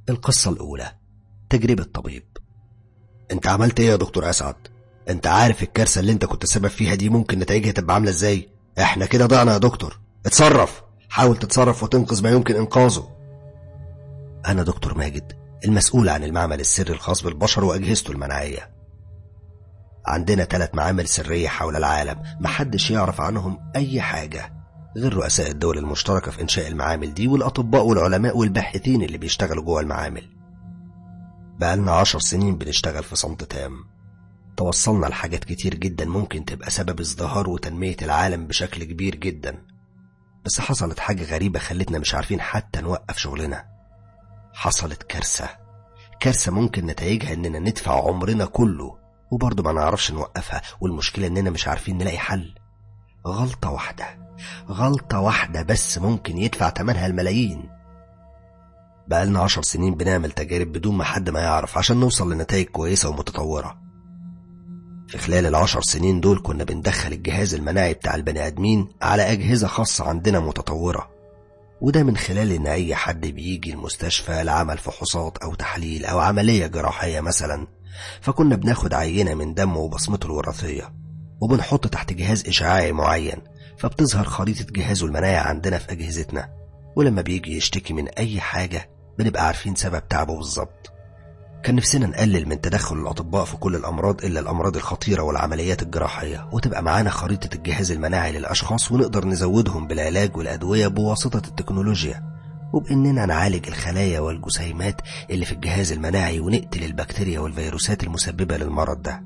القصة الأولى تجربة طبيب انت عملت ايه يا دكتور اسعد انت عارف الكارثة اللي انت كنت سبب فيها دي ممكن نتائجها تبقى عاملة ازاي احنا كده ضعنا يا دكتور اتصرف حاول تتصرف وتنقذ ما يمكن انقاذه انا دكتور ماجد المسؤول عن المعمل السري الخاص بالبشر واجهزته المناعية عندنا ثلاث معامل سرية حول العالم محدش يعرف عنهم اي حاجة غير رؤساء الدول المشتركة في إنشاء المعامل دي والأطباء والعلماء والباحثين اللي بيشتغلوا جوه المعامل بقالنا عشر سنين بنشتغل في صمت تام توصلنا لحاجات كتير جدا ممكن تبقى سبب ازدهار وتنمية العالم بشكل كبير جدا بس حصلت حاجة غريبة خلتنا مش عارفين حتى نوقف شغلنا حصلت كارثة كارثة ممكن نتائجها إننا ندفع عمرنا كله وبرضه ما نعرفش نوقفها والمشكلة إننا مش عارفين نلاقي حل غلطة واحدة غلطة واحدة بس ممكن يدفع تمنها الملايين بقالنا عشر سنين بنعمل تجارب بدون ما حد ما يعرف عشان نوصل لنتائج كويسة ومتطورة في خلال العشر سنين دول كنا بندخل الجهاز المناعي بتاع البني آدمين على أجهزة خاصة عندنا متطورة وده من خلال إن أي حد بيجي المستشفى لعمل فحوصات أو تحليل أو عملية جراحية مثلا فكنا بناخد عينة من دمه وبصمته الوراثية وبنحط تحت جهاز إشعاعي معين فبتظهر خريطة جهازه المناعي عندنا في أجهزتنا ولما بيجي يشتكي من أي حاجة بنبقى عارفين سبب تعبه بالظبط كان نفسنا نقلل من تدخل الأطباء في كل الأمراض إلا الأمراض الخطيرة والعمليات الجراحية وتبقى معانا خريطة الجهاز المناعي للأشخاص ونقدر نزودهم بالعلاج والأدوية بواسطة التكنولوجيا وبإننا نعالج الخلايا والجسيمات اللي في الجهاز المناعي ونقتل البكتيريا والفيروسات المسببة للمرض ده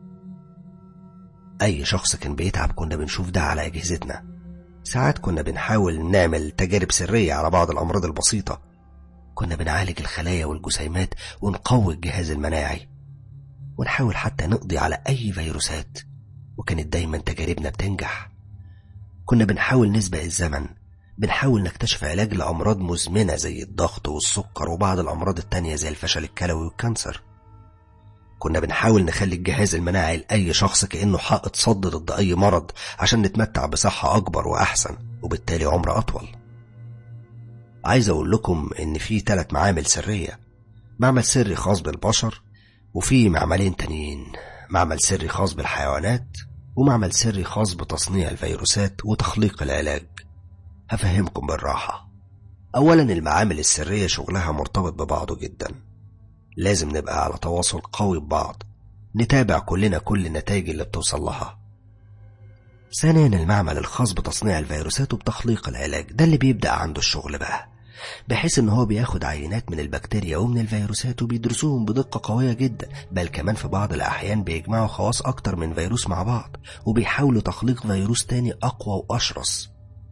أي شخص كان بيتعب كنا بنشوف ده على أجهزتنا ساعات كنا بنحاول نعمل تجارب سرية على بعض الأمراض البسيطة كنا بنعالج الخلايا والجسيمات ونقوي الجهاز المناعي ونحاول حتى نقضي على أي فيروسات وكانت دايما تجاربنا بتنجح كنا بنحاول نسبق الزمن بنحاول نكتشف علاج لأمراض مزمنة زي الضغط والسكر وبعض الأمراض التانية زي الفشل الكلوي والكانسر كنا بنحاول نخلي الجهاز المناعي لأي شخص كأنه حائط صد ضد أي مرض عشان نتمتع بصحة أكبر وأحسن وبالتالي عمر أطول عايز أقول لكم إن في ثلاث معامل سرية معمل سري خاص بالبشر وفي معملين تانيين معمل سري خاص بالحيوانات ومعمل سري خاص بتصنيع الفيروسات وتخليق العلاج هفهمكم بالراحة أولا المعامل السرية شغلها مرتبط ببعضه جدا لازم نبقى على تواصل قوي ببعض نتابع كلنا كل النتائج اللي بتوصل لها ثانيا المعمل الخاص بتصنيع الفيروسات وبتخليق العلاج ده اللي بيبدأ عنده الشغل بقى بحيث ان هو بياخد عينات من البكتيريا ومن الفيروسات وبيدرسوهم بدقة قوية جدا بل كمان في بعض الأحيان بيجمعوا خواص أكتر من فيروس مع بعض وبيحاولوا تخليق فيروس تاني أقوى وأشرس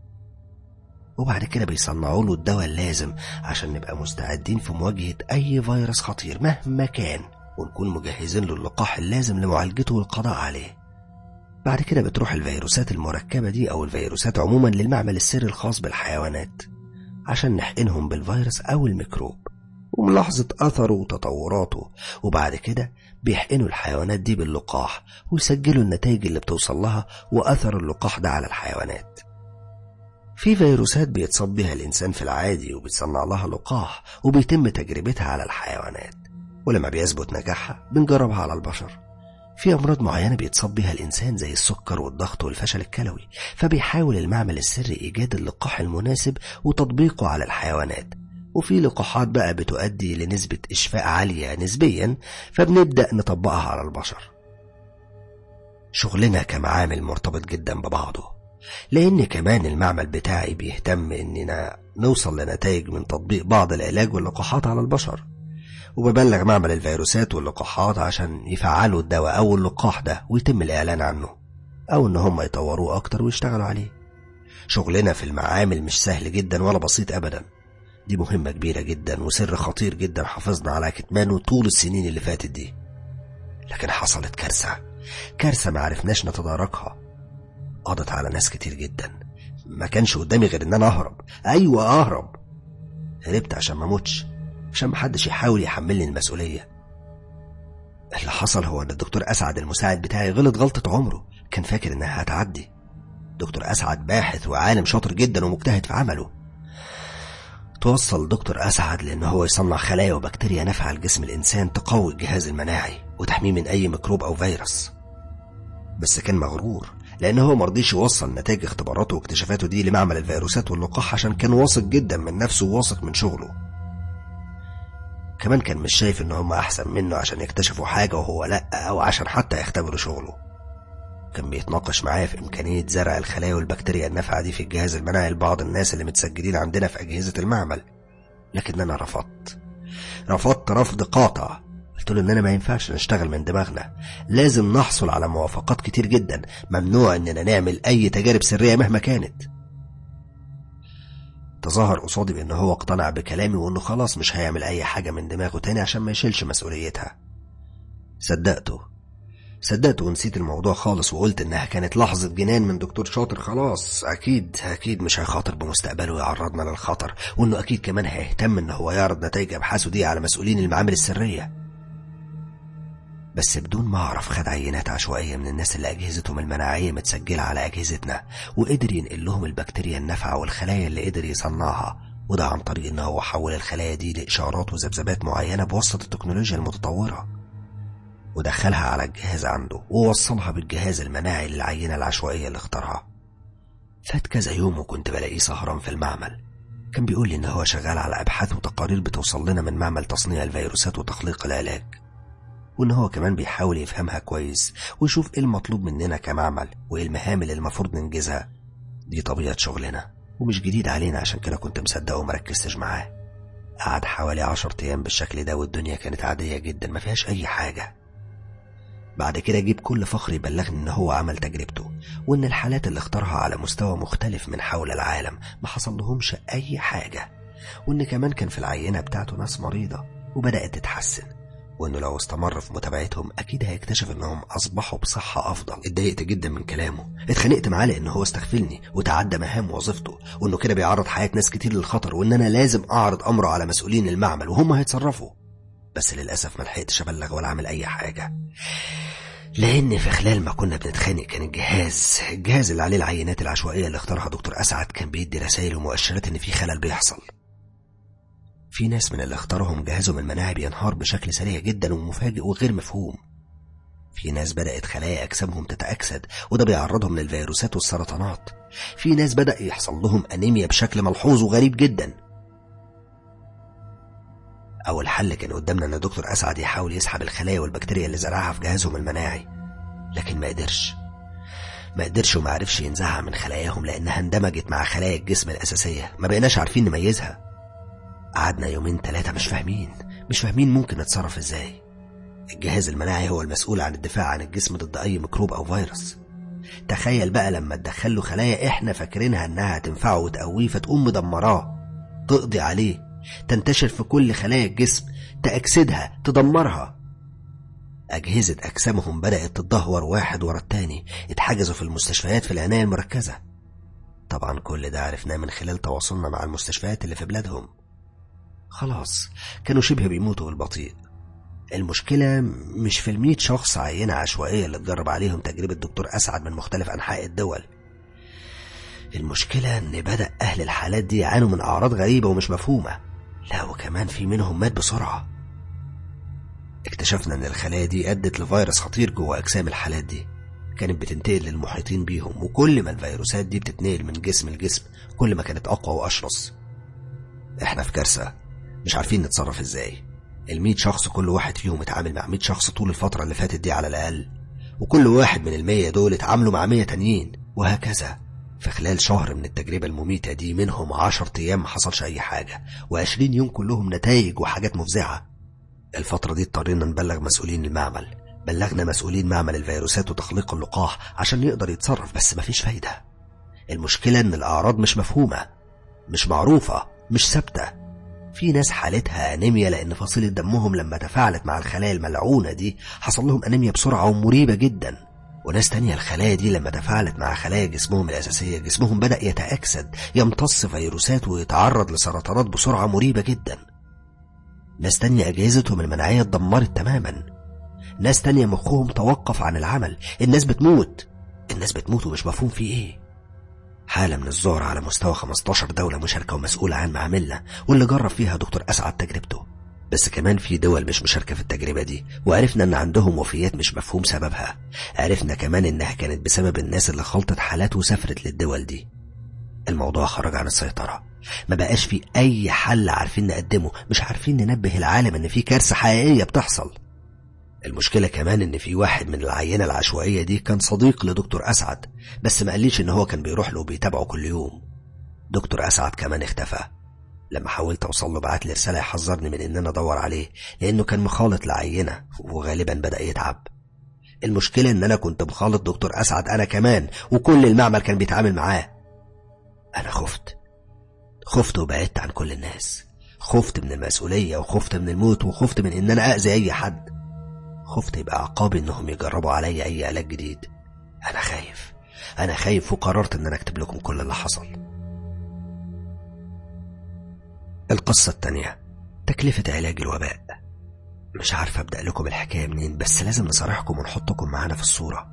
وبعد كده بيصنعوا له الدواء اللازم عشان نبقى مستعدين في مواجهة أي فيروس خطير مهما كان ونكون مجهزين له اللقاح اللازم لمعالجته والقضاء عليه بعد كده بتروح الفيروسات المركبة دي أو الفيروسات عموما للمعمل السري الخاص بالحيوانات عشان نحقنهم بالفيروس أو الميكروب وملاحظة أثره وتطوراته وبعد كده بيحقنوا الحيوانات دي باللقاح ويسجلوا النتائج اللي بتوصل لها وأثر اللقاح ده على الحيوانات في فيروسات بيتصاب بها الإنسان في العادي وبتصنع لها لقاح وبيتم تجربتها على الحيوانات ولما بيثبت نجاحها بنجربها على البشر في أمراض معينة بيتصاب بها الإنسان زي السكر والضغط والفشل الكلوي فبيحاول المعمل السري إيجاد اللقاح المناسب وتطبيقه على الحيوانات وفي لقاحات بقى بتؤدي لنسبة إشفاء عالية نسبيا فبنبدأ نطبقها على البشر شغلنا كمعامل مرتبط جدا ببعضه لأن كمان المعمل بتاعي بيهتم إننا نوصل لنتائج من تطبيق بعض العلاج واللقاحات على البشر وببلغ معمل الفيروسات واللقاحات عشان يفعلوا الدواء أو اللقاح ده ويتم الإعلان عنه أو إن هم يطوروه أكتر ويشتغلوا عليه شغلنا في المعامل مش سهل جدا ولا بسيط أبدا دي مهمة كبيرة جدا وسر خطير جدا حافظنا على كتمانه طول السنين اللي فاتت دي لكن حصلت كارثة كارثة ما عرفناش نتداركها قضت على ناس كتير جدا ما كانش قدامي غير ان انا اهرب ايوه اهرب هربت عشان ما اموتش عشان محدش يحاول يحملني المسؤولية اللي حصل هو ان الدكتور اسعد المساعد بتاعي غلط غلطة عمره كان فاكر انها هتعدي دكتور اسعد باحث وعالم شاطر جدا ومجتهد في عمله توصل دكتور أسعد لأن هو يصنع خلايا وبكتيريا نافعة لجسم الإنسان تقوي الجهاز المناعي وتحميه من أي ميكروب أو فيروس بس كان مغرور لأن هو مرضيش يوصل نتائج اختباراته واكتشافاته دي لمعمل الفيروسات واللقاح عشان كان واثق جدا من نفسه وواثق من شغله كمان كان مش شايف ان هم احسن منه عشان يكتشفوا حاجة وهو لا او عشان حتى يختبروا شغله كان بيتناقش معايا في امكانية زرع الخلايا والبكتيريا النافعة دي في الجهاز المناعي لبعض الناس اللي متسجلين عندنا في اجهزة المعمل لكن انا رفضت رفضت رفض قاطع قلت له ان انا ما ينفعش نشتغل من دماغنا لازم نحصل على موافقات كتير جدا ممنوع اننا نعمل اي تجارب سرية مهما كانت تظاهر قصادي بان هو اقتنع بكلامي وانه خلاص مش هيعمل اي حاجة من دماغه تاني عشان ما يشيلش مسؤوليتها صدقته صدقته ونسيت الموضوع خالص وقلت انها كانت لحظة جنان من دكتور شاطر خلاص اكيد اكيد مش هيخاطر بمستقبله ويعرضنا للخطر وانه اكيد كمان هيهتم ان هو يعرض نتائج ابحاثه دي على مسؤولين المعامل السرية بس بدون ما اعرف خد عينات عشوائية من الناس اللي اجهزتهم المناعية متسجلة على اجهزتنا وقدر ينقل لهم البكتيريا النافعة والخلايا اللي قدر يصنعها وده عن طريق ان هو حول الخلايا دي لاشارات وذبذبات معينة بواسطة التكنولوجيا المتطورة ودخلها على الجهاز عنده ووصلها بالجهاز المناعي للعينة العشوائية اللي اختارها فات كذا يوم وكنت بلاقيه سهران في المعمل كان بيقول لي ان هو شغال على ابحاث وتقارير بتوصل لنا من معمل تصنيع الفيروسات وتخليق العلاج وإن هو كمان بيحاول يفهمها كويس ويشوف إيه المطلوب مننا كمعمل وإيه المهام اللي المفروض ننجزها دي طبيعة شغلنا ومش جديد علينا عشان كده كنت مصدقه ومركزتش معاه قعد حوالي عشر أيام بالشكل ده والدنيا كانت عادية جدا ما فيهاش أي حاجة بعد كده جيب كل فخر يبلغني إن هو عمل تجربته وإن الحالات اللي اختارها على مستوى مختلف من حول العالم ما حصل لهمش أي حاجة وإن كمان كان في العينة بتاعته ناس مريضة وبدأت تتحسن وانه لو استمر في متابعتهم اكيد هيكتشف انهم اصبحوا بصحة افضل اتضايقت جدا من كلامه اتخانقت معاه لان هو استغفلني وتعدى مهام وظيفته وانه كده بيعرض حياة ناس كتير للخطر وان انا لازم اعرض امره على مسؤولين المعمل وهم هيتصرفوا بس للاسف ما لحقتش ابلغ ولا اعمل اي حاجة لان في خلال ما كنا بنتخانق كان الجهاز الجهاز اللي عليه العينات العشوائية اللي اختارها دكتور اسعد كان بيدي رسائل ومؤشرات ان في خلل بيحصل في ناس من اللي اختارهم جهازهم المناعي بينهار بشكل سريع جدا ومفاجئ وغير مفهوم في ناس بدأت خلايا أجسامهم تتأكسد وده بيعرضهم للفيروسات والسرطانات في ناس بدأ يحصل لهم أنيميا بشكل ملحوظ وغريب جدا أول حل كان قدامنا إن دكتور أسعد يحاول يسحب الخلايا والبكتيريا اللي زرعها في جهازهم المناعي لكن ما قدرش ما قدرش وما عرفش ينزعها من خلاياهم لأنها اندمجت مع خلايا الجسم الأساسية ما بقيناش عارفين نميزها قعدنا يومين ثلاثة مش فاهمين مش فاهمين ممكن نتصرف ازاي الجهاز المناعي هو المسؤول عن الدفاع عن الجسم ضد أي ميكروب أو فيروس تخيل بقى لما تدخله خلايا احنا فاكرينها انها تنفعه وتقويه فتقوم مدمراه تقضي عليه تنتشر في كل خلايا الجسم تأكسدها تدمرها أجهزة أجسامهم بدأت تتدهور واحد ورا التاني اتحجزوا في المستشفيات في العناية المركزة طبعا كل ده عرفناه من خلال تواصلنا مع المستشفيات اللي في بلادهم خلاص كانوا شبه بيموتوا بالبطيء المشكلة مش في المية شخص عينة عشوائية اللي اتجرب عليهم تجربة دكتور أسعد من مختلف أنحاء الدول المشكلة إن بدأ أهل الحالات دي يعانوا من أعراض غريبة ومش مفهومة لا وكمان في منهم مات بسرعة اكتشفنا إن الخلايا دي أدت لفيروس خطير جوه أجسام الحالات دي كانت بتنتقل للمحيطين بيهم وكل ما الفيروسات دي بتتنقل من جسم لجسم كل ما كانت أقوى وأشرس احنا في كارثة مش عارفين نتصرف ازاي المية شخص كل واحد فيهم اتعامل مع مية شخص طول الفترة اللي فاتت دي على الأقل وكل واحد من المية دول اتعاملوا مع مية تانيين وهكذا في خلال شهر من التجربة المميتة دي منهم عشر أيام ما حصلش أي حاجة وعشرين يوم كلهم نتائج وحاجات مفزعة الفترة دي اضطرينا نبلغ مسؤولين المعمل بلغنا مسؤولين معمل الفيروسات وتخليق اللقاح عشان يقدر يتصرف بس مفيش فايدة المشكلة إن الأعراض مش مفهومة مش معروفة مش ثابته في ناس حالتها أنيميا لأن فصيلة دمهم لما تفاعلت مع الخلايا الملعونة دي حصل لهم أنيميا بسرعة ومريبة جدا وناس تانية الخلايا دي لما تفاعلت مع خلايا جسمهم الأساسية جسمهم بدأ يتأكسد يمتص فيروسات ويتعرض لسرطانات بسرعة مريبة جدا ناس تانية أجهزتهم المناعية اتدمرت تماما ناس تانية مخهم توقف عن العمل الناس بتموت الناس بتموت ومش مفهوم في ايه حالة من الذعر على مستوى 15 دولة مشاركة ومسؤولة عن معاملنا واللي جرب فيها دكتور أسعد تجربته بس كمان في دول مش مشاركة في التجربة دي وعرفنا ان عندهم وفيات مش مفهوم سببها عرفنا كمان انها كانت بسبب الناس اللي خلطت حالات وسافرت للدول دي الموضوع خرج عن السيطرة ما بقاش في اي حل عارفين نقدمه مش عارفين ننبه العالم ان في كارثة حقيقية بتحصل المشكلة كمان ان في واحد من العينة العشوائية دي كان صديق لدكتور اسعد بس ما قاليش ان هو كان بيروح له وبيتابعه كل يوم دكتور اسعد كمان اختفى لما حاولت اوصل له بعت لي رساله يحذرني من ان انا ادور عليه لانه كان مخالط لعينه وغالبا بدا يتعب المشكله ان انا كنت مخالط دكتور اسعد انا كمان وكل المعمل كان بيتعامل معاه انا خفت خفت وبعدت عن كل الناس خفت من المسؤوليه وخفت من الموت وخفت من ان انا اذي اي حد خفت يبقى عقابي انهم يجربوا عليا اي علاج جديد انا خايف انا خايف وقررت ان انا اكتب لكم كل اللي حصل القصة التانية تكلفة علاج الوباء مش عارف أبدأ لكم الحكاية منين بس لازم نصارحكم ونحطكم معانا في الصورة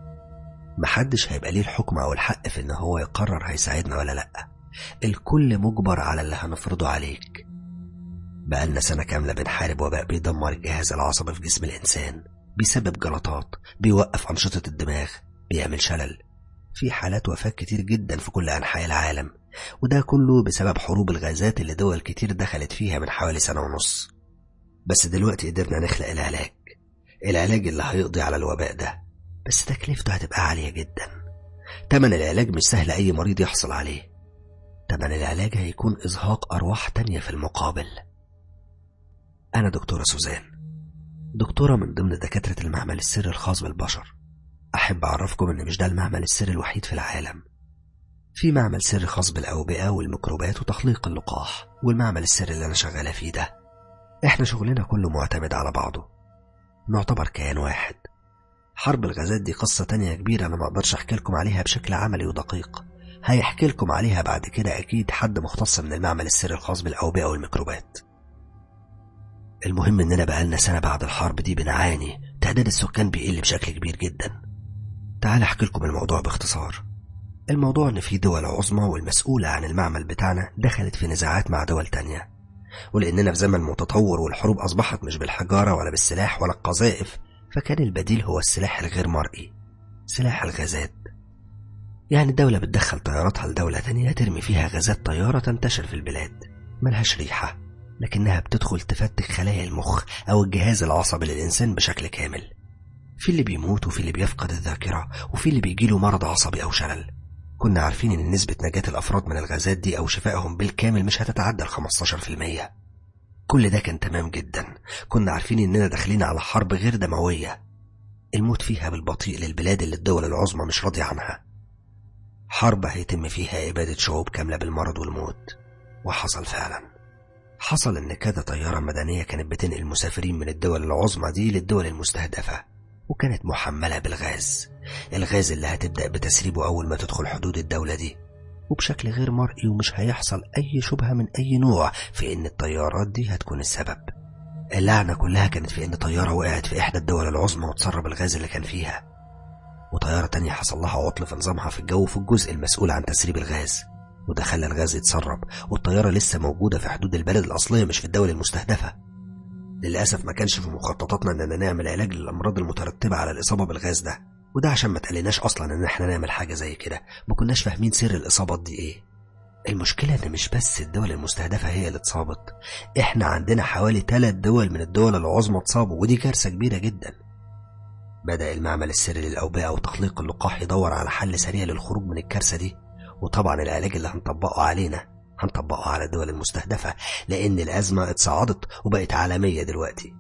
محدش هيبقى ليه الحكم أو الحق في إن هو يقرر هيساعدنا ولا لأ الكل مجبر على اللي هنفرضه عليك بقالنا سنة كاملة بنحارب وباء بيدمر الجهاز العصبي في جسم الإنسان بيسبب جلطات بيوقف أنشطة الدماغ بيعمل شلل في حالات وفاة كتير جدا في كل أنحاء العالم وده كله بسبب حروب الغازات اللي دول كتير دخلت فيها من حوالي سنة ونص بس دلوقتي قدرنا نخلق العلاج العلاج اللي هيقضي على الوباء ده بس تكلفته هتبقى عالية جدا تمن العلاج مش سهل أي مريض يحصل عليه تمن العلاج هيكون إزهاق أرواح تانية في المقابل أنا دكتورة سوزان دكتورة من ضمن دكاترة المعمل السري الخاص بالبشر أحب أعرفكم إن مش ده المعمل السري الوحيد في العالم في معمل سري خاص بالأوبئة والميكروبات وتخليق اللقاح والمعمل السري اللي أنا شغالة فيه ده إحنا شغلنا كله معتمد على بعضه نعتبر كيان واحد حرب الغازات دي قصة تانية كبيرة أنا مقدرش أحكي لكم عليها بشكل عملي ودقيق هيحكي لكم عليها بعد كده أكيد حد مختص من المعمل السري الخاص بالأوبئة والميكروبات المهم إننا بقالنا سنة بعد الحرب دي بنعاني تعداد السكان بيقل بشكل كبير جدا تعال أحكي لكم الموضوع باختصار الموضوع إن في دول عظمى والمسؤولة عن المعمل بتاعنا دخلت في نزاعات مع دول تانية ولأننا في زمن متطور والحروب أصبحت مش بالحجارة ولا بالسلاح ولا القذائف فكان البديل هو السلاح الغير مرئي سلاح الغازات يعني الدولة بتدخل طياراتها لدولة تانية ترمي فيها غازات طيارة تنتشر في البلاد ملهاش ريحة لكنها بتدخل تفتك خلايا المخ أو الجهاز العصبي للإنسان بشكل كامل في اللي بيموت وفي اللي بيفقد الذاكرة وفي اللي بيجيله مرض عصبي أو شلل كنا عارفين إن نسبة نجاة الأفراد من الغازات دي أو شفائهم بالكامل مش هتتعدى ال 15% كل ده كان تمام جدا كنا عارفين إننا داخلين على حرب غير دموية الموت فيها بالبطيء للبلاد اللي الدول العظمى مش راضية عنها حرب هيتم فيها إبادة شعوب كاملة بالمرض والموت وحصل فعلا حصل إن كذا طيارة مدنية كانت بتنقل مسافرين من الدول العظمى دي للدول المستهدفة وكانت محملة بالغاز الغاز اللي هتبدأ بتسريبه أول ما تدخل حدود الدولة دي وبشكل غير مرئي ومش هيحصل أي شبهة من أي نوع في إن الطيارات دي هتكون السبب اللعنة كلها كانت في إن طيارة وقعت في إحدى الدول العظمى وتسرب الغاز اللي كان فيها وطيارة تانية حصل لها عطل في نظامها في الجو في الجزء المسؤول عن تسريب الغاز وده خلى الغاز يتسرب والطيارة لسه موجودة في حدود البلد الأصلية مش في الدولة المستهدفة للأسف ما كانش في مخططاتنا إننا نعمل علاج للأمراض المترتبة على الإصابة بالغاز ده وده عشان ما تقلناش أصلا إن إحنا نعمل حاجة زي كده ما كناش فاهمين سر الإصابات دي إيه المشكلة إن مش بس الدول المستهدفة هي اللي اتصابت إحنا عندنا حوالي ثلاث دول من الدول العظمى اتصابوا ودي كارثة كبيرة جدا بدأ المعمل السري للأوبئة وتخليق اللقاح يدور على حل سريع للخروج من الكارثة دي وطبعا العلاج اللي هنطبقه علينا هنطبقه على الدول المستهدفة لأن الأزمة اتصاعدت وبقت عالمية دلوقتي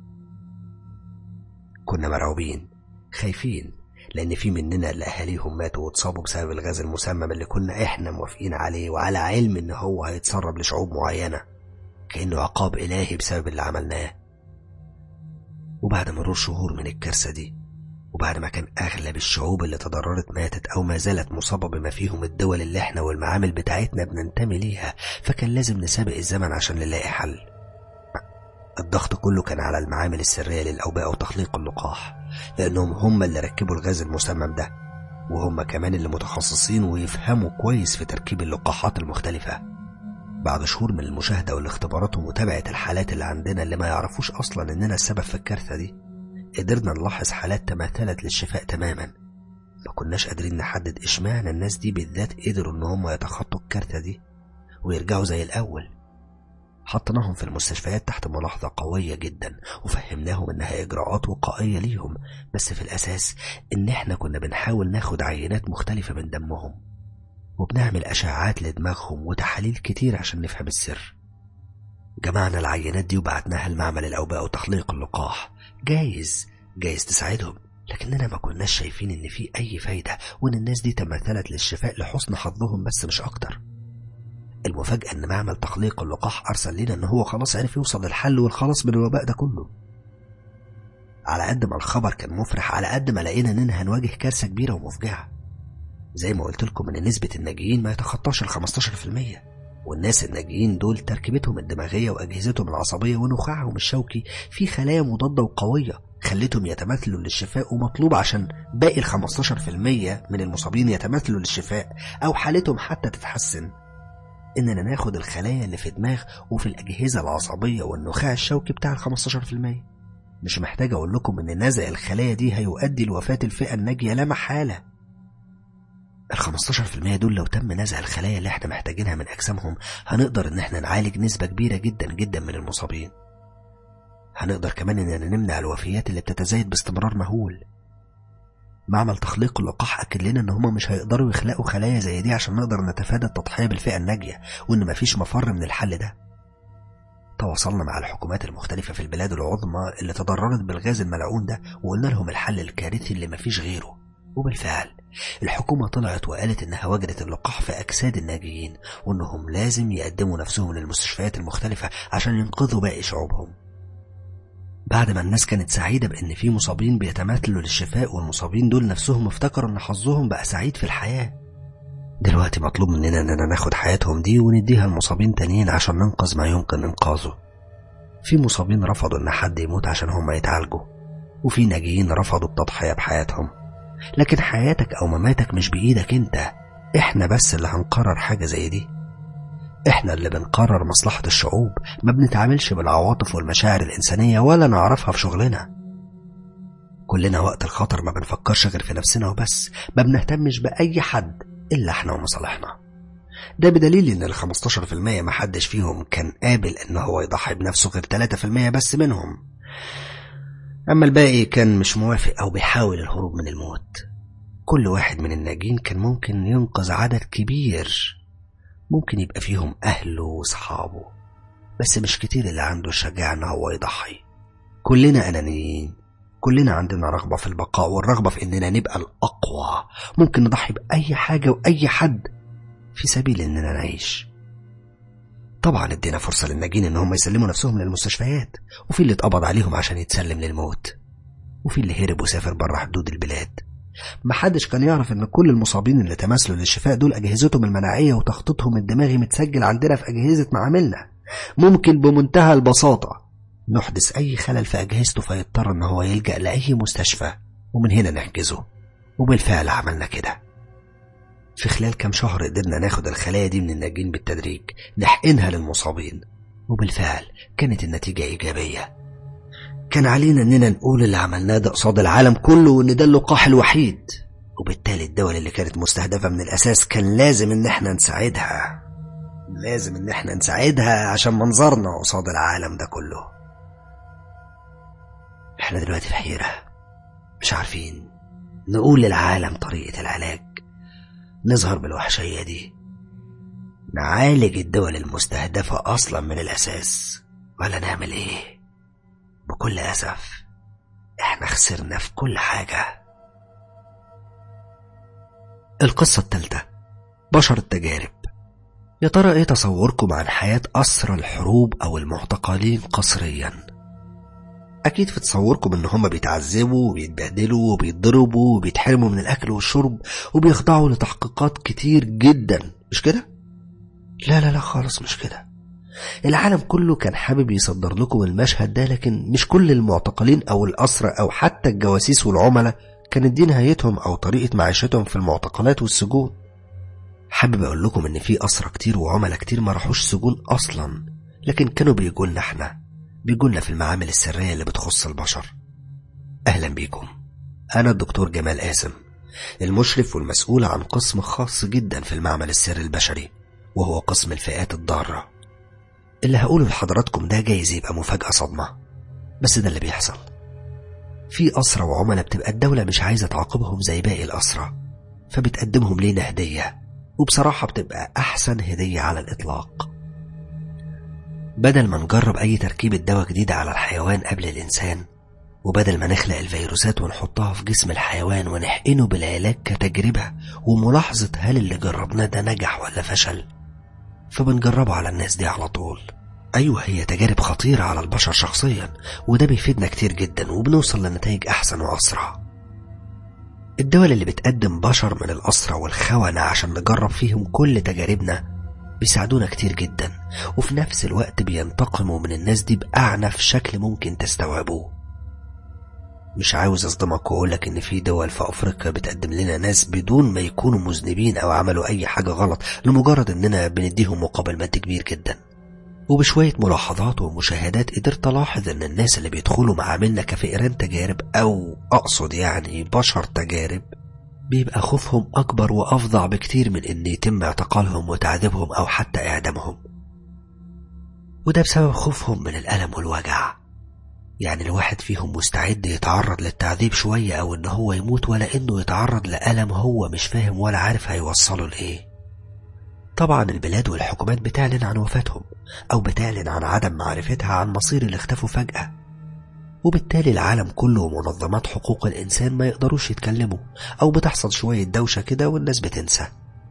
كنا مرعوبين خايفين لأن في مننا اللي أهاليهم ماتوا واتصابوا بسبب الغاز المسمم اللي كنا إحنا موافقين عليه وعلى علم إن هو هيتسرب لشعوب معينة كأنه عقاب إلهي بسبب اللي عملناه وبعد مرور شهور من الكارثة دي وبعد ما كان أغلب الشعوب اللي تضررت ماتت أو ما زالت مصابة بما فيهم الدول اللي احنا والمعامل بتاعتنا بننتمي ليها فكان لازم نسابق الزمن عشان نلاقي حل الضغط كله كان على المعامل السرية للأوبئة وتخليق اللقاح لأنهم هم اللي ركبوا الغاز المسمم ده وهم كمان اللي متخصصين ويفهموا كويس في تركيب اللقاحات المختلفة بعد شهور من المشاهدة والاختبارات ومتابعة الحالات اللي عندنا اللي ما يعرفوش أصلا إننا السبب في الكارثة دي قدرنا نلاحظ حالات تماثلت للشفاء تماما ما كناش قادرين نحدد إشمعنى الناس دي بالذات قدروا إن هم يتخطوا الكارثة دي ويرجعوا زي الأول حطيناهم في المستشفيات تحت ملاحظة قوية جدا وفهمناهم إنها إجراءات وقائية ليهم بس في الأساس إن إحنا كنا بنحاول ناخد عينات مختلفة من دمهم وبنعمل أشعات لدماغهم وتحاليل كتير عشان نفهم السر جمعنا العينات دي وبعتناها لمعمل الأوباء وتحليق اللقاح جايز جايز تساعدهم لكننا ما كناش شايفين إن في أي فايدة وإن الناس دي تمثلت للشفاء لحسن حظهم بس مش أكتر المفاجأة إن معمل تحليق اللقاح أرسل لنا إن هو خلاص عرف يوصل للحل والخلاص من الوباء ده كله على قد ما الخبر كان مفرح على قد ما لقينا إننا هنواجه كارثة كبيرة ومفجعة زي ما قلت لكم إن نسبة الناجيين ما يتخطاش ال 15% والناس الناجيين دول تركيبتهم الدماغية وأجهزتهم العصبية ونخاعهم الشوكي في خلايا مضادة وقوية خلتهم يتمثلوا للشفاء ومطلوب عشان باقي ال 15% من المصابين يتمثلوا للشفاء أو حالتهم حتى تتحسن إننا ناخد الخلايا اللي في الدماغ وفي الأجهزة العصبية والنخاع الشوكي بتاع ال 15% مش محتاج أقول لكم إن نزع الخلايا دي هيؤدي لوفاة الفئة الناجية لا محالة ال 15% دول لو تم نزع الخلايا اللي احنا محتاجينها من أجسامهم هنقدر إن احنا نعالج نسبة كبيرة جدا جدا من المصابين هنقدر كمان إننا نمنع الوفيات اللي بتتزايد باستمرار مهول معمل تخليق اللقاح أكد لنا إن هما مش هيقدروا يخلقوا خلايا زي دي عشان نقدر نتفادى التضحية بالفئة الناجية وإن مفيش مفر من الحل ده تواصلنا مع الحكومات المختلفة في البلاد العظمى اللي تضررت بالغاز الملعون ده وقلنا لهم الحل الكارثي اللي مفيش غيره وبالفعل الحكومة طلعت وقالت إنها وجدت اللقاح في أجساد الناجيين وإنهم لازم يقدموا نفسهم للمستشفيات المختلفة عشان ينقذوا باقي شعوبهم بعد ما الناس كانت سعيدة بأن في مصابين بيتماثلوا للشفاء والمصابين دول نفسهم افتكروا إن حظهم بقى سعيد في الحياة دلوقتي مطلوب مننا إننا ناخد حياتهم دي ونديها لمصابين تانيين عشان ننقذ ما يمكن إنقاذه في مصابين رفضوا إن حد يموت عشان هم يتعالجوا وفي ناجيين رفضوا التضحية بحياتهم لكن حياتك أو مماتك مش بإيدك أنت إحنا بس اللي هنقرر حاجة زي دي إحنا اللي بنقرر مصلحة الشعوب ما بنتعاملش بالعواطف والمشاعر الإنسانية ولا نعرفها في شغلنا كلنا وقت الخطر ما بنفكرش غير في نفسنا وبس ما بنهتمش بأي حد إلا إحنا ومصالحنا ده بدليل إن ال 15% ما حدش فيهم كان قابل إن هو يضحي بنفسه غير 3% بس منهم أما الباقي كان مش موافق أو بيحاول الهروب من الموت كل واحد من الناجين كان ممكن ينقذ عدد كبير ممكن يبقى فيهم أهله وصحابه بس مش كتير اللي عنده الشجاعة إن هو يضحي كلنا أنانيين كلنا عندنا رغبة في البقاء والرغبة في إننا نبقى الأقوى ممكن نضحي بأي حاجة وأي حد في سبيل إننا نعيش طبعا ادينا فرصة للناجين إن هم يسلموا نفسهم للمستشفيات وفي اللي اتقبض عليهم عشان يتسلم للموت وفي اللي هرب وسافر بره حدود البلاد محدش كان يعرف ان كل المصابين اللي تماثلوا للشفاء دول اجهزتهم المناعيه وتخطيطهم الدماغي متسجل عندنا في اجهزه معاملنا ممكن بمنتهى البساطه نحدث اي خلل في اجهزته فيضطر ان هو يلجا لاي مستشفى ومن هنا نحجزه وبالفعل عملنا كده في خلال كام شهر قدرنا ناخد الخلايا دي من الناجين بالتدريج نحقنها للمصابين وبالفعل كانت النتيجه ايجابيه كان علينا اننا نقول اللي عملناه ده قصاد العالم كله وان ده اللقاح الوحيد وبالتالي الدول اللي كانت مستهدفة من الأساس كان لازم إن احنا نساعدها لازم إن احنا نساعدها عشان منظرنا قصاد العالم ده كله احنا دلوقتي في حيرة مش عارفين نقول للعالم طريقة العلاج نظهر بالوحشية دي نعالج الدول المستهدفة أصلا من الأساس ولا نعمل إيه بكل أسف إحنا خسرنا في كل حاجة القصة التالتة بشر التجارب يا ترى إيه تصوركم عن حياة أسرى الحروب أو المعتقلين قسريا أكيد في تصوركم إن هما بيتعذبوا وبيتبهدلوا وبيتضربوا وبيتحرموا من الأكل والشرب وبيخضعوا لتحقيقات كتير جدا مش كده؟ لا لا لا خالص مش كده العالم كله كان حابب يصدر لكم المشهد ده لكن مش كل المعتقلين أو الأسرى أو حتى الجواسيس والعملاء كانت دي نهايتهم أو طريقة معيشتهم في المعتقلات والسجون حابب أقول لكم إن في أسرى كتير وعملاء كتير ما راحوش سجون أصلا لكن كانوا بيجولنا إحنا بيجولنا في المعامل السرية اللي بتخص البشر أهلا بيكم أنا الدكتور جمال قاسم المشرف والمسؤول عن قسم خاص جدا في المعمل السري البشري وهو قسم الفئات الضارة اللي هقوله لحضراتكم ده جايز يبقى مفاجأة صدمة بس ده اللي بيحصل في أسرى وعملاء بتبقى الدولة مش عايزة تعاقبهم زي باقي الأسرى فبتقدمهم لينا هدية وبصراحة بتبقى أحسن هدية على الإطلاق بدل ما نجرب أي تركيبة دواء جديدة على الحيوان قبل الإنسان وبدل ما نخلق الفيروسات ونحطها في جسم الحيوان ونحقنه بالعلاج كتجربة وملاحظة هل اللي جربناه ده نجح ولا فشل فبنجربه على الناس دي على طول أيوة هي تجارب خطيرة على البشر شخصيا وده بيفيدنا كتير جدا وبنوصل لنتائج أحسن وأسرع الدول اللي بتقدم بشر من الأسرى والخونة عشان نجرب فيهم كل تجاربنا بيساعدونا كتير جدا وفي نفس الوقت بينتقموا من الناس دي بأعنف شكل ممكن تستوعبوه مش عاوز اصدمك واقولك ان في دول في افريقيا بتقدم لنا ناس بدون ما يكونوا مذنبين او عملوا اي حاجة غلط لمجرد اننا بنديهم مقابل مادي كبير جدا وبشوية ملاحظات ومشاهدات قدرت الاحظ ان الناس اللي بيدخلوا معاملنا كفئران تجارب او اقصد يعني بشر تجارب بيبقى خوفهم اكبر وافظع بكتير من ان يتم اعتقالهم وتعذيبهم او حتى اعدامهم وده بسبب خوفهم من الالم والوجع يعني الواحد فيهم مستعد يتعرض للتعذيب شوية أو إن هو يموت ولا إنه يتعرض لألم هو مش فاهم ولا عارف هيوصله لإيه طبعا البلاد والحكومات بتعلن عن وفاتهم أو بتعلن عن عدم معرفتها عن مصير اللي اختفوا فجأة وبالتالي العالم كله ومنظمات حقوق الإنسان ما يقدروش يتكلموا أو بتحصل شوية دوشة كده والناس بتنسى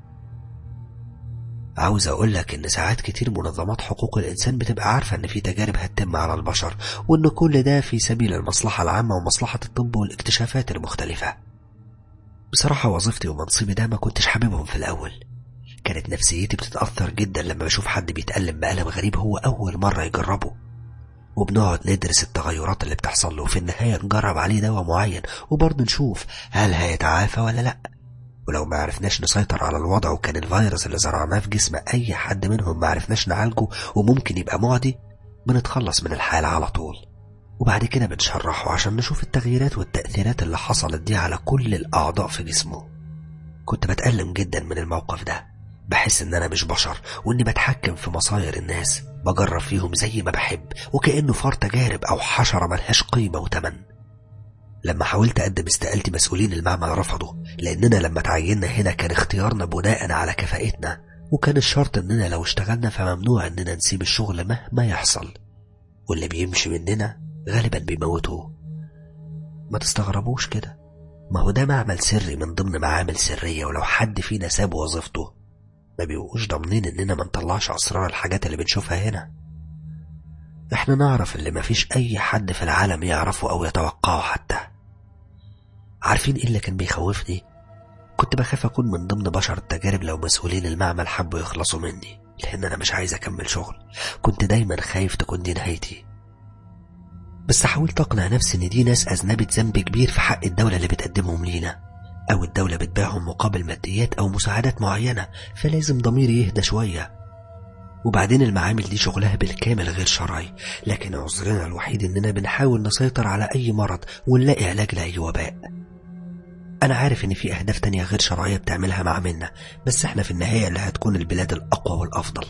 عاوز اقول لك ان ساعات كتير منظمات حقوق الانسان بتبقى عارفه ان في تجارب هتتم على البشر وان كل ده في سبيل المصلحه العامه ومصلحه الطب والاكتشافات المختلفه بصراحه وظيفتي ومنصبي ده ما كنتش حاببهم في الاول كانت نفسيتي بتتاثر جدا لما بشوف حد بيتالم بالم غريب هو اول مره يجربه وبنقعد ندرس التغيرات اللي بتحصل له وفي النهايه نجرب عليه دواء معين وبرضه نشوف هل هيتعافى ولا لأ ولو ما عرفناش نسيطر على الوضع وكان الفيروس اللي زرعناه في جسم أي حد منهم ما عرفناش نعالجه وممكن يبقى معدي بنتخلص من الحالة على طول وبعد كده بنشرحه عشان نشوف التغييرات والتأثيرات اللي حصلت دي على كل الأعضاء في جسمه كنت بتألم جدا من الموقف ده بحس إن أنا مش بشر وإني بتحكم في مصاير الناس بجرب فيهم زي ما بحب وكأنه فار تجارب أو حشرة ملهاش قيمة وتمن لما حاولت أقدم استقالتي مسؤولين المعمل رفضوا لأننا لما تعيننا هنا كان اختيارنا بناء على كفاءتنا وكان الشرط إننا لو اشتغلنا فممنوع إننا نسيب الشغل مهما يحصل واللي بيمشي مننا غالبا بيموتوه ما تستغربوش كده ما هو ده معمل سري من ضمن معامل سرية ولو حد فينا ساب وظيفته ما بيبقوش ضامنين إننا ما نطلعش أسرار الحاجات اللي بنشوفها هنا احنا نعرف اللي مفيش أي حد في العالم يعرفه أو يتوقعه حتى عارفين ايه اللي كان بيخوفني كنت بخاف اكون من ضمن بشر التجارب لو مسؤولين المعمل حبوا يخلصوا مني لان انا مش عايز اكمل شغل كنت دايما خايف تكون دي نهايتي بس حاولت اقنع نفسي ان دي ناس اذنبت ذنب كبير في حق الدولة اللي بتقدمهم لينا او الدولة بتبيعهم مقابل ماديات او مساعدات معينة فلازم ضميري يهدى شوية وبعدين المعامل دي شغلها بالكامل غير شرعي لكن عذرنا الوحيد اننا بنحاول نسيطر على اي مرض ونلاقي علاج لاي وباء أنا عارف إن في أهداف تانية غير شرعية بتعملها مع منا بس إحنا في النهاية اللي هتكون البلاد الأقوى والأفضل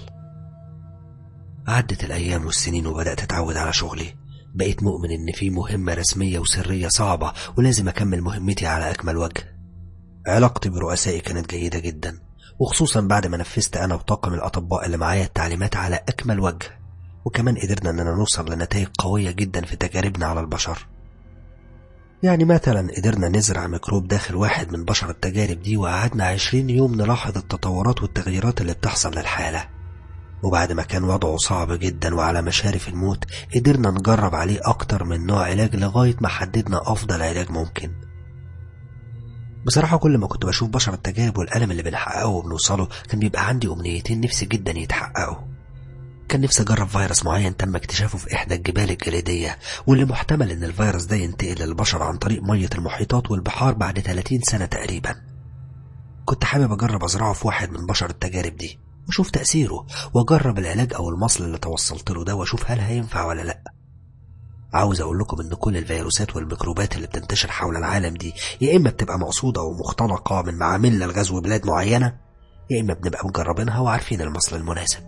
عدت الأيام والسنين وبدأت أتعود على شغلي بقيت مؤمن إن في مهمة رسمية وسرية صعبة ولازم أكمل مهمتي على أكمل وجه علاقتي برؤسائي كانت جيدة جدا وخصوصا بعد ما نفذت أنا وطاقم الأطباء اللي معايا التعليمات على أكمل وجه وكمان قدرنا إننا نوصل لنتائج قوية جدا في تجاربنا على البشر يعني مثلا قدرنا نزرع ميكروب داخل واحد من بشر التجارب دي وقعدنا عشرين يوم نلاحظ التطورات والتغييرات اللي بتحصل للحالة وبعد ما كان وضعه صعب جدا وعلى مشارف الموت قدرنا نجرب عليه أكتر من نوع علاج لغاية ما حددنا أفضل علاج ممكن بصراحة كل ما كنت بشوف بشر التجارب والألم اللي بنحققه وبنوصله كان بيبقى عندي أمنيتين نفسي جدا يتحققوا كان نفسي أجرب فيروس معين تم اكتشافه في إحدى الجبال الجليدية واللي محتمل إن الفيروس ده ينتقل للبشر عن طريق مية المحيطات والبحار بعد 30 سنة تقريبا كنت حابب أجرب أزرعه في واحد من بشر التجارب دي وأشوف تأثيره وأجرب العلاج أو المصل اللي توصلت له ده وأشوف هل هينفع ولا لأ عاوز أقول لكم إن كل الفيروسات والميكروبات اللي بتنتشر حول العالم دي يا إما بتبقى مقصودة ومختلقة من معامل لغزو بلاد معينة يا إما بنبقى مجربينها وعارفين المصل المناسب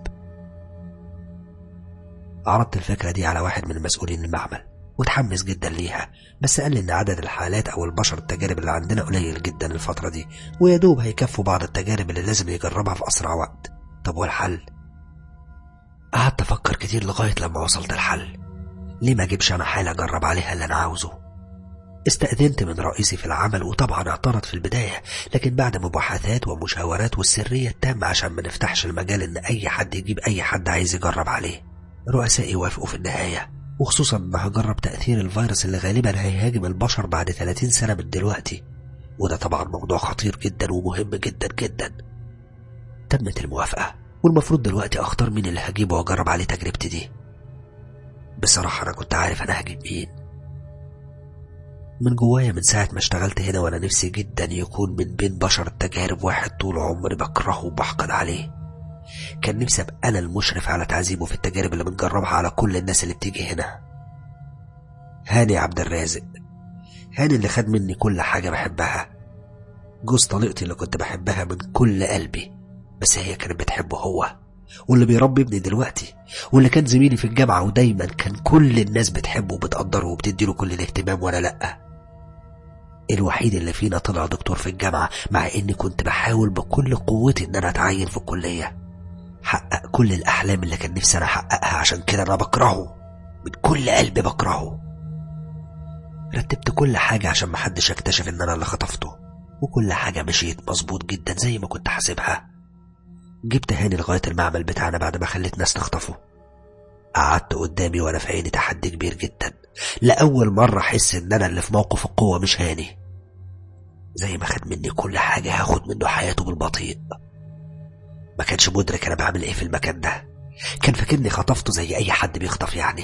عرضت الفكرة دي على واحد من المسؤولين المعمل وتحمس جدا ليها بس قال لي ان عدد الحالات او البشر التجارب اللي عندنا قليل جدا الفترة دي ويا دوب هيكفوا بعض التجارب اللي لازم يجربها في اسرع وقت طب والحل قعدت افكر كتير لغاية لما وصلت الحل ليه ما اجيبش انا حالة اجرب عليها اللي انا عاوزه استأذنت من رئيسي في العمل وطبعا اعترض في البداية لكن بعد مباحثات ومشاورات والسرية التامة عشان ما نفتحش المجال ان اي حد يجيب اي حد عايز يجرب عليه رؤسائي وافقوا في النهاية وخصوصا ان هجرب تأثير الفيروس اللي غالبا هيهاجم البشر بعد 30 سنة من دلوقتي وده طبعا موضوع خطير جدا ومهم جدا جدا تمت الموافقة والمفروض دلوقتي اختار مين اللي هجيبه واجرب عليه تجربتي دي بصراحة انا كنت عارف انا هجيب مين من جوايا من ساعة ما اشتغلت هنا وانا نفسي جدا يكون من بين بشر التجارب واحد طول عمري بكرهه وبحقد عليه كان نفسي ابقى انا المشرف على تعذيبه في التجارب اللي بنجربها على كل الناس اللي بتيجي هنا هاني عبد الرازق هاني اللي خد مني كل حاجة بحبها جوز طليقتي اللي كنت بحبها من كل قلبي بس هي كانت بتحبه هو واللي بيربي ابني دلوقتي واللي كان زميلي في الجامعة ودايما كان كل الناس بتحبه وبتقدره وبتديله كل الاهتمام ولا لأ الوحيد اللي فينا طلع دكتور في الجامعة مع اني كنت بحاول بكل قوتي ان انا اتعين في الكلية حقق كل الأحلام اللي كان نفسي أنا أحققها عشان كده أنا بكرهه من كل قلبي بكرهه رتبت كل حاجة عشان محدش يكتشف إن أنا اللي خطفته وكل حاجة مشيت مظبوط جدا زي ما كنت حاسبها جبت هاني لغاية المعمل بتاعنا بعد ما خليت ناس تخطفه قعدت قدامي وأنا في عيني تحدي كبير جدا لأول مرة أحس إن أنا اللي في موقف القوة مش هاني زي ما خد مني كل حاجة هاخد منه حياته بالبطيء ما كانش مدرك انا بعمل ايه في المكان ده كان فاكرني خطفته زي اي حد بيخطف يعني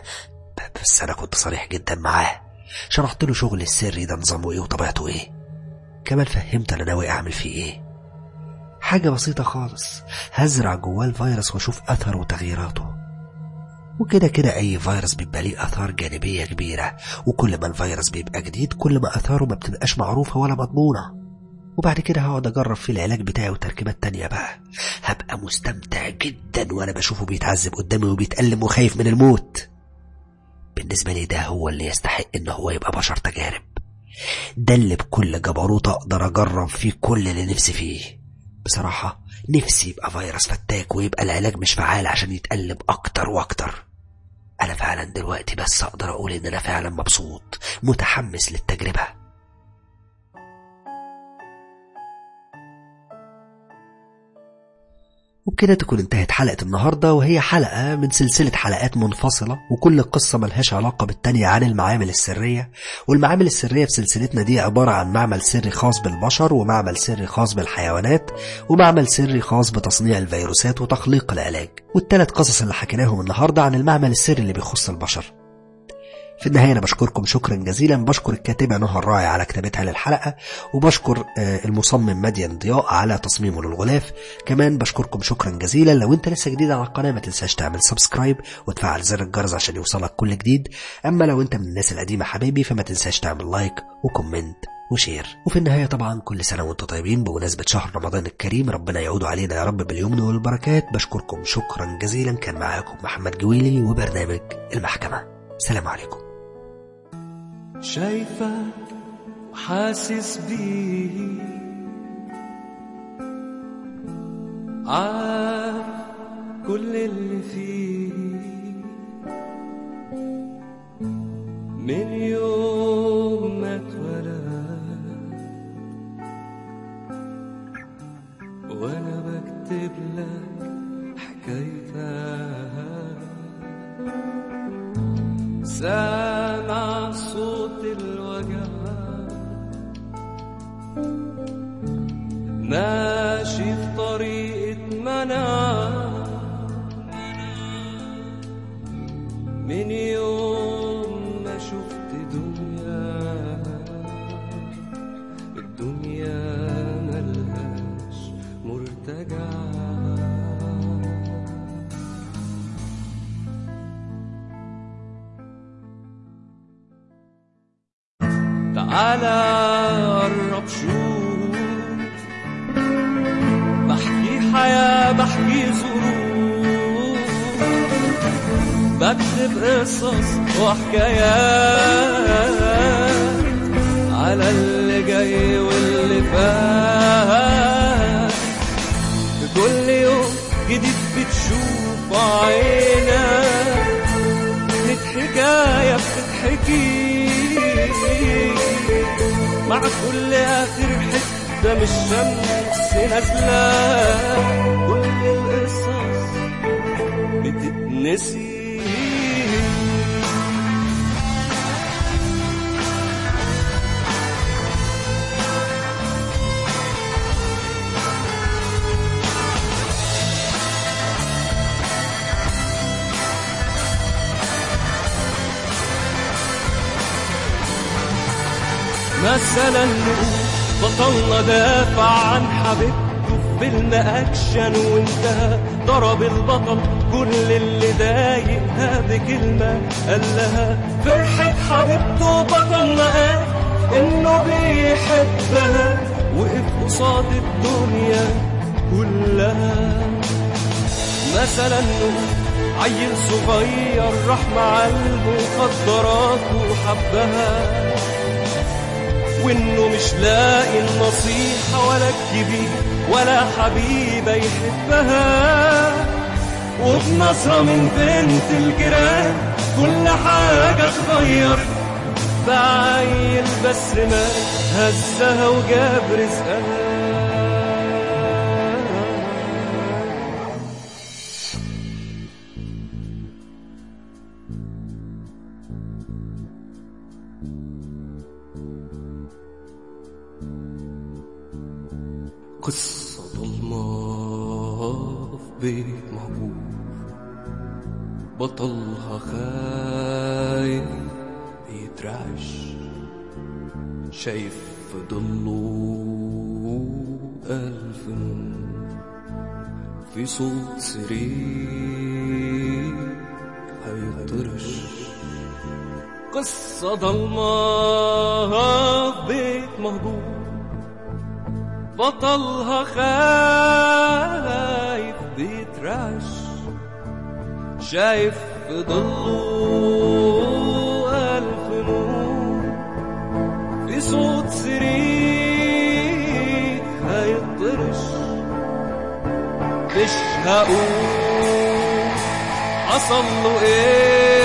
بس انا كنت صريح جدا معاه شرحت له شغل السري ده نظامه ايه وطبيعته ايه كمان فهمت انا ناوي اعمل فيه ايه حاجة بسيطة خالص هزرع جواه الفيروس واشوف اثره وتغييراته وكده كده اي فيروس بيبقى ليه اثار جانبية كبيرة وكل ما الفيروس بيبقى جديد كل ما اثاره ما بتبقاش معروفة ولا مضمونة وبعد كده هقعد اجرب فيه العلاج بتاعي وتركيبات تانية بقى هبقى مستمتع جدا وانا بشوفه بيتعذب قدامي وبيتألم وخايف من الموت بالنسبة لي ده هو اللي يستحق ان هو يبقى بشر تجارب ده اللي بكل جبروت اقدر اجرب فيه كل اللي نفسي فيه بصراحة نفسي يبقى فيروس فتاك ويبقى العلاج مش فعال عشان يتقلب اكتر واكتر انا فعلا دلوقتي بس اقدر اقول ان انا فعلا مبسوط متحمس للتجربه وبكده تكون انتهت حلقة النهاردة وهي حلقة من سلسلة حلقات منفصلة وكل قصة ملهاش علاقة بالتانية عن المعامل السرية والمعامل السرية في سلسلتنا دي عبارة عن معمل سري خاص بالبشر ومعمل سري خاص بالحيوانات ومعمل سري خاص بتصنيع الفيروسات وتخليق العلاج والتلات قصص اللي حكيناهم النهاردة عن المعمل السري اللي بيخص البشر في النهاية أنا بشكركم شكرا جزيلا بشكر الكاتبة نهى الراعي على كتابتها للحلقة وبشكر المصمم مدين ضياء على تصميمه للغلاف كمان بشكركم شكرا جزيلا لو انت لسه جديد على القناة ما تنساش تعمل سبسكرايب وتفعل زر الجرس عشان يوصلك كل جديد أما لو انت من الناس القديمة حبايبي فما تنساش تعمل لايك وكومنت وشير وفي النهاية طبعا كل سنة وانتم طيبين بمناسبة شهر رمضان الكريم ربنا يعود علينا يا رب باليمن والبركات بشكركم شكرا جزيلا كان معاكم محمد جويلي وبرنامج المحكمة سلام عليكم شايفك وحاسس بيه عارف كل اللي فيه من يوم ما اتولد وانا بكتب لك حكايتك سامع صوت الوجع ماشي في طريقة منع على قرب شوف بحكي حياة بحكي ظروف بكتب قصص وحكايات على اللي جاي واللي فات كل يوم جديد بتشوف عينك كانت حكاية بتتحكي مع كل آخر حتة من الشمس نازلة كل القصص بتتنسي مثلا نقول بطلنا دافع عن حبيبته في فيلم اكشن وانتهى ضرب البطل كل اللي ضايقها بكلمه قال لها فرحه حبيبته بطلنا قال انه بيحبها وقف قصاد الدنيا كلها مثلا نقول عيل صغير راح مع المخدرات وحبها وانه مش لاقي النصيحة ولا الكبير ولا حبيبة يحبها وبنظرة من بنت الجيران كل حاجة اتغير بعيل بس ما هزها وجاب رزقها قصة ضلمة في بيت مهجور بطلها خايف بيترعش شايف في ضله ألف نور في صوت سرير هيطرش قصة ضلمة في بيت مهجور بطلها خايف بيترعش شايف في ضله ألف نور في صوت سرير هيطرش مش هقول حصل له ايه